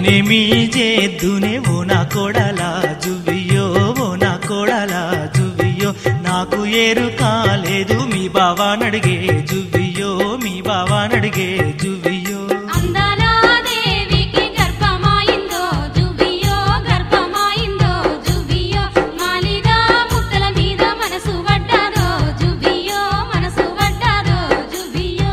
నేనేమి చేద్దునే ఓ నా కోడలా జువ్వియో ఓ నా కోడలా జువ్వియో నాకు ఏరు కాలేదు మీ బావా నడిగే జువ్వియో మీ బావా నడిగే జువ్వియో అందాల దేవికి గర్భమాయిందో జువియో గర్భమాయిందో జువియో మాలిదా ముద్దల మీద మనసు పడ్డాదో జువియో మనసు పడ్డాదో జువియో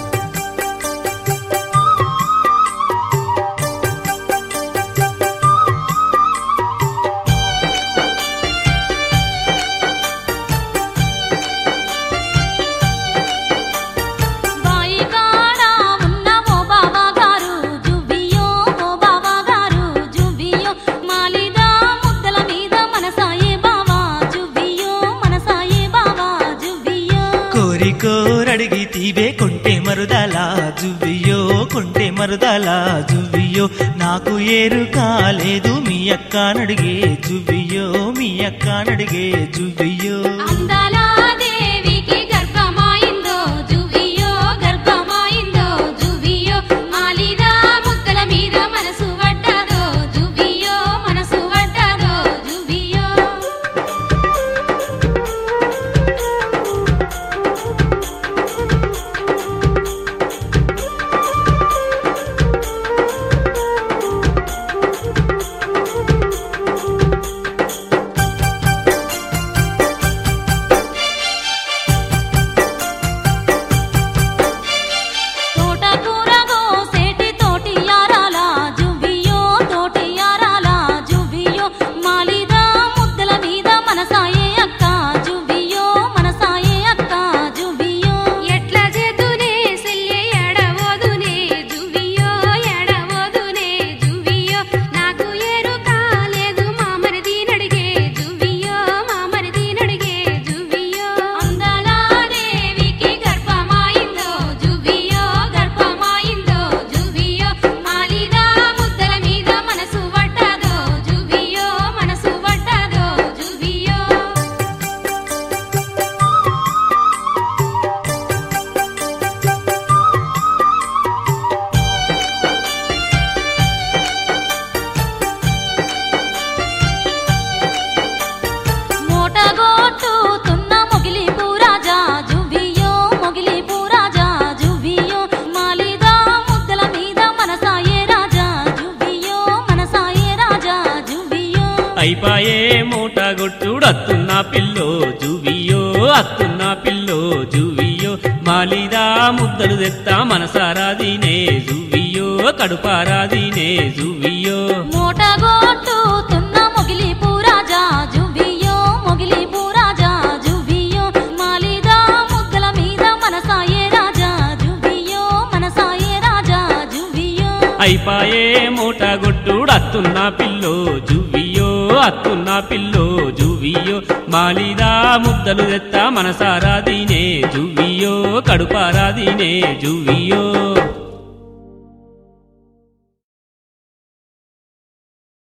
బాయి కాడ ఉన్న ఓ బాబా గారు జువియో ఓ బాబా గారు జువియో మాలిదా ముద్దల మీద మనసాయే బావా జువియో మనసాయే బావా జువియో కోరి కోరడిగి తీవే కొంటే మరుదలా జువ్వియో కొంటే మరుదలా జువ్వియో నాకు ఏరు కాలేదు మీ అక్క నడిగే జువ్వియో మీ అక్క నడిగే జువ్వియో అందాల దేవికి గర్భమాయిందో జువియో గర్భమాయిందో జువియో మాలిదా ముద్దల మీద మనసు పడ్డాదో జువియో మనసు పడ్డాదో జువియో తోటకూర గోసేటి తోటి యారాల జువియో తోటి యారాల జువియో మాలిదా ముద్దల మీద మనసాయే అక్క జువియో మనసాయే అక్క జువియో ఎట్లా చేతునే సెల్లె ఎడవోదునే జువియో ఎడవోదునే జువియో నాకు ఏరు కాలేదు మామరిది నడిగే జువియో మామరిది నడిగే జువియో అందాల దేవికి గర్భమాయిందో జువియో గర్భమాయిందో జువియో మాలిదా ముద్దల మీద మనసు పడ్డాదో జువియో మనసు పడ్డాదో జువియో మోటగొట్టుతున్న మొగిలి పూరాజా జువియో మొగిలి పూరాజా జువియో మాలిదా ముద్దల మీద మనసాయే రాజా జువియో మనసాయే రాజా జువియో అయిపాయే మూట గొట్టుడు అత్తున్న పిల్లో జువియో అత్తున్న పిల్లో జువియో మాలిదా ముద్దలు తెత్తా మనసారాదినే జువియో కడుపారాదినే జువియో మోటగొట్టుతున్న మొగిలి పూరాజా జువియో మొగిలి పూరాజా జువియో మాలిదా ముద్దల మీద మనసాయే రాజా జువియో మనసాయే రాజా జువియో అయిపాయే మూట గొట్టుడు అత్తున్న పిల్లో జువియో అత్తున్న పిల్లో జువియో మాలిదా ముద్దలు తెత్తా మనసారాదినే జువియో కడుపారాదినే జువియో